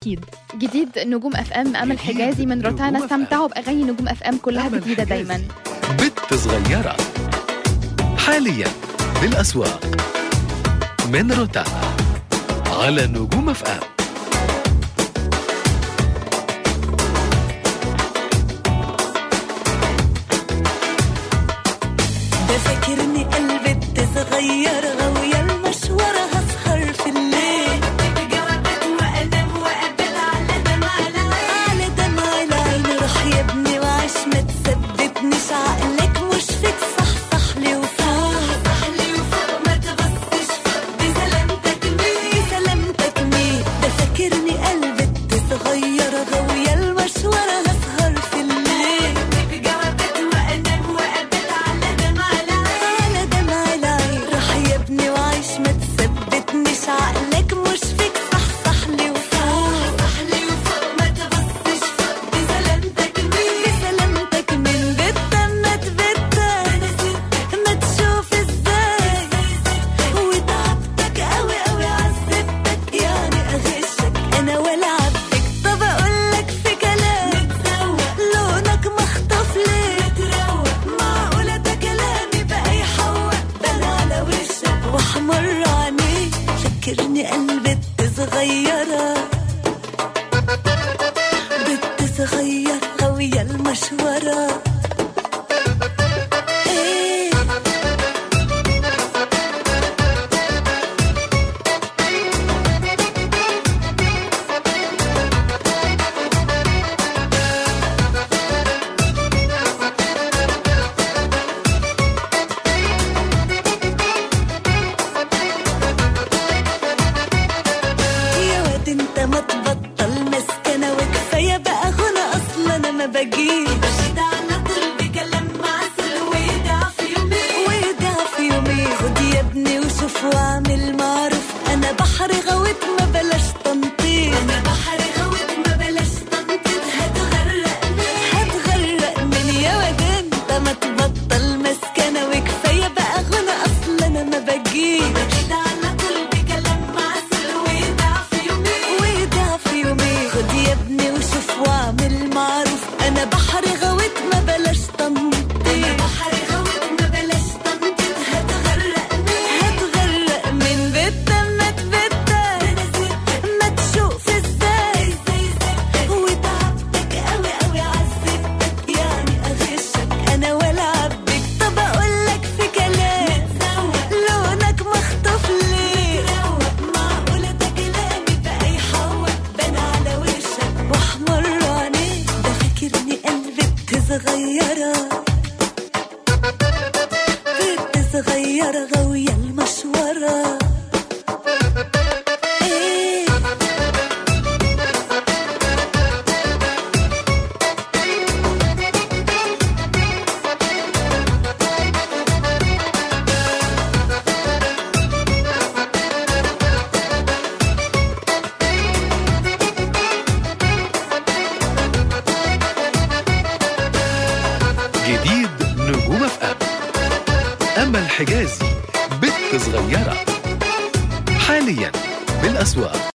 اكيد جديد نجوم اف ام امل جديد حجازي من نجوم روتانا FM. استمتعوا باغاني نجوم اف ام كلها أمل جديده حجازي. دايما بت صغيرة حاليا بالأسواق من روتانا على نجوم اف ام ده فاكرني قلبي بتصغير غاوية المشوار هسهر في الليل بجوابات وأنام وأقبل على دمع العين على دمع العين روح يا ابني وعيش ما تثبتنيش عقلك مش فيك صح صح لي وفوق صح لي وفوق ما تبصش فوق دي سلامتك مين دي سلامتك مين ده فاكرني قلبي بتصغير غاوية المشوار هسهر في الليل بجوابات وأنام وأقبل على دمع العين على دمع العين روح يا ابني وعيش ما تثبتنيش عقلك مش فيك صح صح لي وفوق صح لي وفوق ما تبصش فوق دي سلامتك مين دي سلامتك مين بتا ما تبتا ما تشوف ازاي وتعبتك قوي قوي عذبتك يعني اغشك انا ولا عبدك طب اقول لك في كلام متسوق لونك مخطف ليه متروق معقولة ده كلامي بقى يحوق ده انا على وشك واحمر عينيك فكرني قلبي صغيرة بنت صغيرة قوية المشورة إيه يا واد انت ما تبطل مسكنة وكفاية بقى غنى اصلا انا ما بجيش بشد على طول بكلام معسل ويدع في يومين ويدع في يومين خد يا ابني وشوف واعمل معروف انا بحر غويت ما بلاش تنطيط انا بحر غويت ما بلاش تنطيط هتغرق هتغرق من يا واد انت ما تبطل مسكنة وكفاية بقى غنى اصلا انا ما بجيش بشد على طول بكلام معسل ويدع في يومين ويدع في يومين خد يا ابني وشوف واعمل معروف انا بحر غويت ما بلاش تنطيط انا بحر غويت ما بلاش تنطيط هتغرق من هتغرق من بيتا ما تبتا ما تشوف ازاي وتعبتك قوي قوي عذبتك يعني اغشك انا ولا عبدك طب اقول لك في كلام لونك مخطوف ليه معقولة ده كلامي بقى يحوق بان على وشك واحمر عينيك ده فاكرني قلبي بتصغيرة بنت صغيرة غاوية المشورة إيه جديد نجوم اف ام أمل حجازي بت صغيرة حاليا بالأسواق